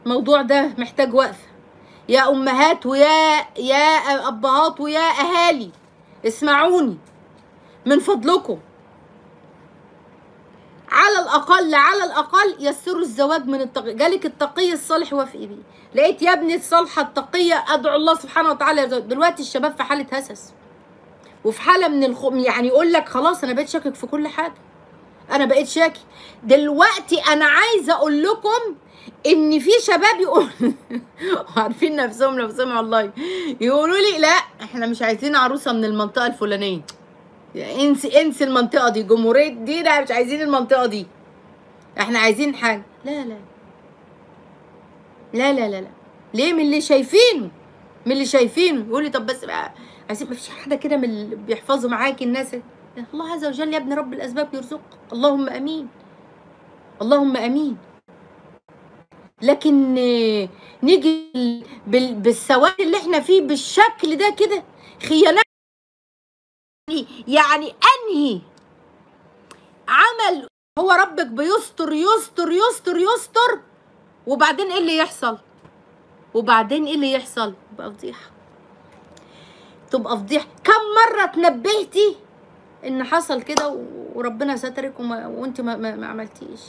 الموضوع ده محتاج وقفه يا امهات ويا يا ابهات ويا اهالي اسمعوني من فضلكم على الاقل على الاقل يسروا الزواج من التقي جالك التقي الصالح وافقي بيه لقيت يا ابني الصالحه التقيه ادعو الله سبحانه وتعالى يرزقك. دلوقتي الشباب في حاله هسس وفي حاله من الخ... يعني يقول لك خلاص انا بقيت شاكك في كل حاجه انا بقيت شاكي دلوقتي انا عايزه اقول لكم ان في شباب يقول عارفين نفسهم لو سمعوا الله يقولوا لي لا احنا مش عايزين عروسه من المنطقه الفلانيه انسي انسي المنطقه دي جمهوريه دي لا مش عايزين المنطقه دي احنا عايزين حاجه لا لا لا لا لا لا ليه من اللي شايفينه من اللي شايفينه يقول لي طب بس بقى عايزين مفيش حاجه كده من اللي بيحفظوا معاكي الناس الله عز وجل يا ابن رب الاسباب يرزقك اللهم امين اللهم امين لكن آه، نيجي بال- بالسواد اللي احنا فيه بالشكل ده كده خيانات يعني انهي عمل هو ربك بيستر يستر يستر يستر وبعدين ايه اللي يحصل وبعدين ايه اللي يحصل تبقى فضيحه تبقى فضيحه كم مره تنبهتي ان حصل كده و- وربنا سترك وما وانت ما, ما, ما عملتيش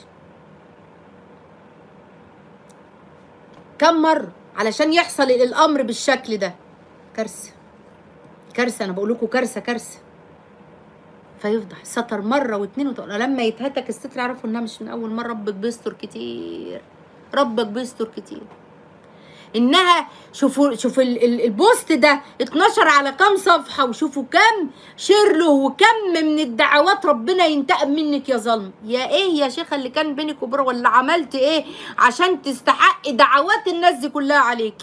كم مره علشان يحصل الامر بالشكل ده كارثه كارثه انا بقول لكم كارثه كارثه فيفضح ستر مره واتنين وتق... لما يتهتك الستر يعرفوا انها مش من اول مره ربك بيستر كتير ربك بيستر كتير انها شوفوا شوفوا ال- ال- البوست ده اتنشر على كام صفحه وشوفوا كم شير له وكم من الدعوات ربنا ينتقم منك يا ظلم يا ايه يا شيخه اللي كان بينك وبره ولا عملت ايه عشان تستحقي دعوات الناس دي كلها عليكي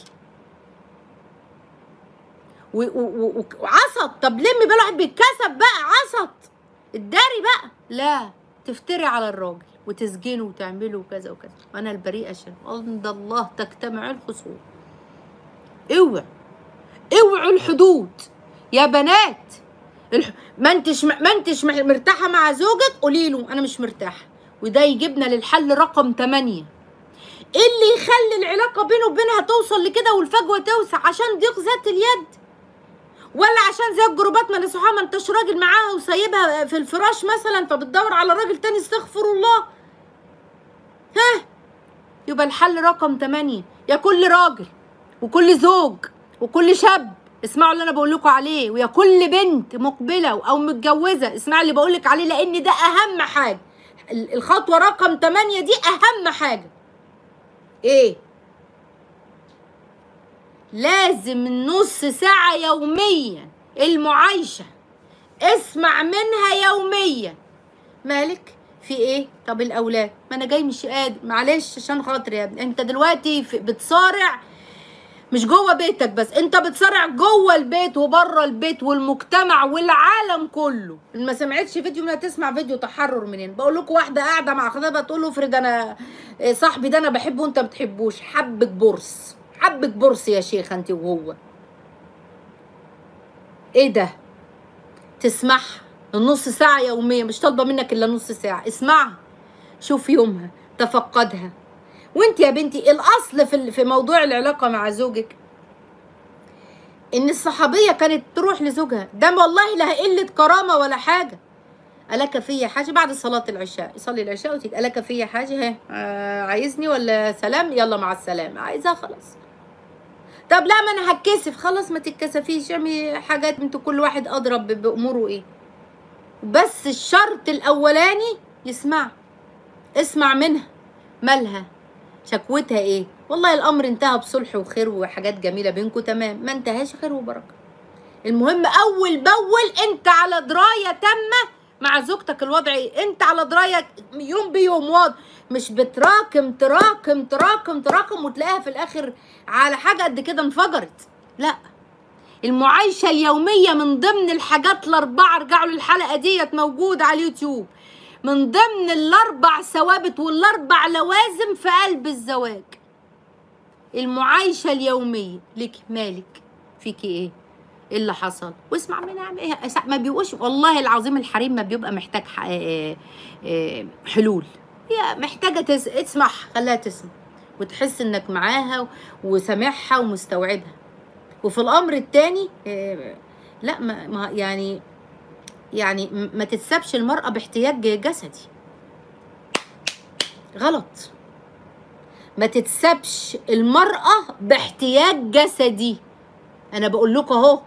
و- و- و- وعصت طب لمي بقى الواحد بيتكسب بقى عصت الداري بقى لا تفتري على الراجل وتسجنه وتعمله وكذا وكذا وانا البريئه شر عند الله تجتمع الخصوم اوعوا اوعوا الحدود يا بنات الح... ما انتش ما انتش مح- مرتاحه مع زوجك قولي له انا مش مرتاحه وده يجيبنا للحل رقم 8 ايه اللي يخلي العلاقه بينه وبينها توصل لكده والفجوه توسع عشان ضيق ذات اليد ولا عشان زي الجروبات ما نصحها ما انتش راجل معاها وسايبها في الفراش مثلا فبتدور على راجل تاني استغفر الله ها يبقى الحل رقم 8 يا كل راجل وكل زوج وكل شاب اسمعوا اللي انا بقول لكم عليه ويا كل بنت مقبله او متجوزه اسمعوا اللي بقول لك عليه لان ده اهم حاجه ال- الخطوه رقم 8 دي اهم حاجه ايه لازم النص ساعة يوميا المعايشة اسمع منها يوميا مالك في ايه طب الاولاد ما انا جاي مش قادر معلش عشان خاطر يا ابني انت دلوقتي في بتصارع مش جوه بيتك بس انت بتصارع جوه البيت وبره البيت والمجتمع والعالم كله اللي ما سمعتش فيديو منها تسمع فيديو تحرر منين بقول لكم واحده قاعده مع خطيبها تقول له افرض انا إيه صاحبي ده انا بحبه وانت ما بتحبوش حبك برص حبك برص يا شيخ انت وهو ايه ده تسمعها النص ساعة يوميا مش طالبة منك إلا نص ساعة اسمعها شوف يومها تفقدها وانت يا بنتي الأصل في في موضوع العلاقة مع زوجك إن الصحابية كانت تروح لزوجها ده والله لا قلة كرامة ولا حاجة ألك في حاجة بعد صلاة العشاء يصلي العشاء وتيجي ألك في حاجة ها آه عايزني ولا سلام يلا مع السلامة عايزها خلاص طب لا ما انا هتكسف خلاص ما تتكسفيش اعملي حاجات انتوا كل واحد اضرب باموره ايه بس الشرط الاولاني يسمع اسمع منها مالها شكوتها ايه والله الامر انتهى بصلح وخير وحاجات جميله بينكم تمام ما انتهاش خير وبركه المهم اول باول انت على درايه تامه مع زوجتك الوضع ايه انت على درايه يوم بيوم واضح مش بتراكم تراكم تراكم تراكم وتلاقيها في الاخر على حاجه قد كده انفجرت لا المعايشه اليوميه من ضمن الحاجات الاربعه ارجعوا للحلقه ديت موجوده على اليوتيوب من ضمن الاربع ثوابت والاربع لوازم في قلب الزواج المعايشه اليوميه لك مالك فيكي ايه ايه اللي حصل واسمع منها اعمل ايه ما بيبقوش والله العظيم الحريم ما بيبقى محتاج ح- آه، آه، حلول هي محتاجه تس... تسمع خليها تسمع وتحس انك معاها وسامعها ومستوعبها وفي الامر التاني آه، لا ما ما- يعني يعني م- ما تتسابش المرأة باحتياج جسدي غلط ما تتسابش المرأة باحتياج جسدي أنا بقول لكم أهو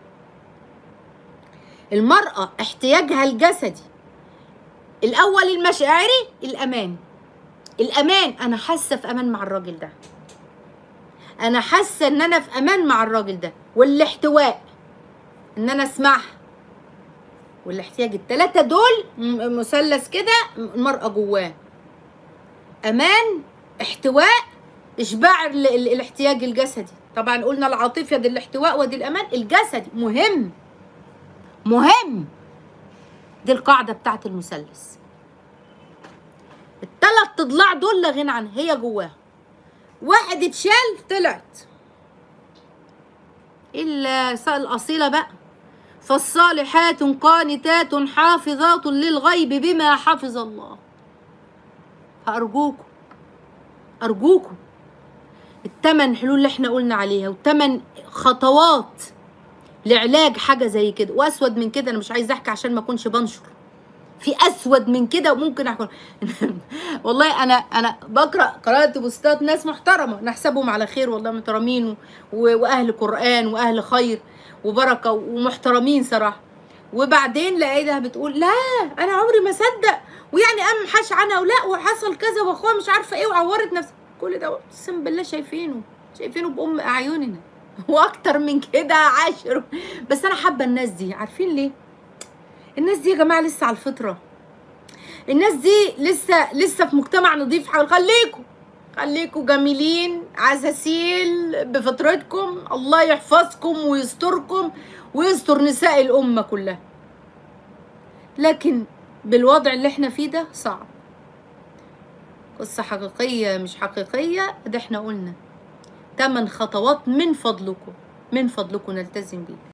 المرأة احتياجها الجسدي الأول المشاعري الأمان الأمان أنا حاسة في أمان مع الراجل ده أنا حاسة إن أنا في أمان مع الراجل ده والاحتواء إن أنا أسمعها والاحتياج التلاتة دول م- مثلث كده المرأة جواه أمان احتواء إشباع ال- ال- الاحتياج الجسدي طبعا قلنا العاطفة دي الاحتواء ودي الأمان الجسدي مهم مهم دي القاعدة بتاعت المثلث التلات اضلاع دول لا غنى عنها هي جواها واحد اتشال طلعت الا الاصيله بقى فالصالحات قانتات حافظات للغيب بما حفظ الله فارجوكم ارجوكم التمن حلول اللي احنا قلنا عليها والتمن خطوات لعلاج حاجه زي كده واسود من كده انا مش عايزه احكي عشان ما اكونش بنشر في اسود من كده وممكن احكي والله انا انا بقرا قرات بوستات ناس محترمه نحسبهم على خير والله محترمين و- واهل قران واهل خير وبركه ومحترمين صراحه وبعدين لقيتها بتقول لا انا عمري ما صدق ويعني قام حاش عنها ولا وحصل كذا واخوها مش عارفه ايه وعورت نفسها كل ده اقسم بالله شايفينه شايفينه بام اعيننا واكتر من كده عاشر بس انا حابه الناس دي عارفين ليه الناس دي يا جماعه لسه على الفطره الناس دي لسه لسه في مجتمع نظيف حاول خليكم خليكم جميلين عساسيل بفطرتكم الله يحفظكم ويستركم ويستر نساء الأمة كلها لكن بالوضع اللي احنا فيه ده صعب قصة حقيقية مش حقيقية ده احنا قلنا تمن خطوات من فضلكم من فضلكم نلتزم بيه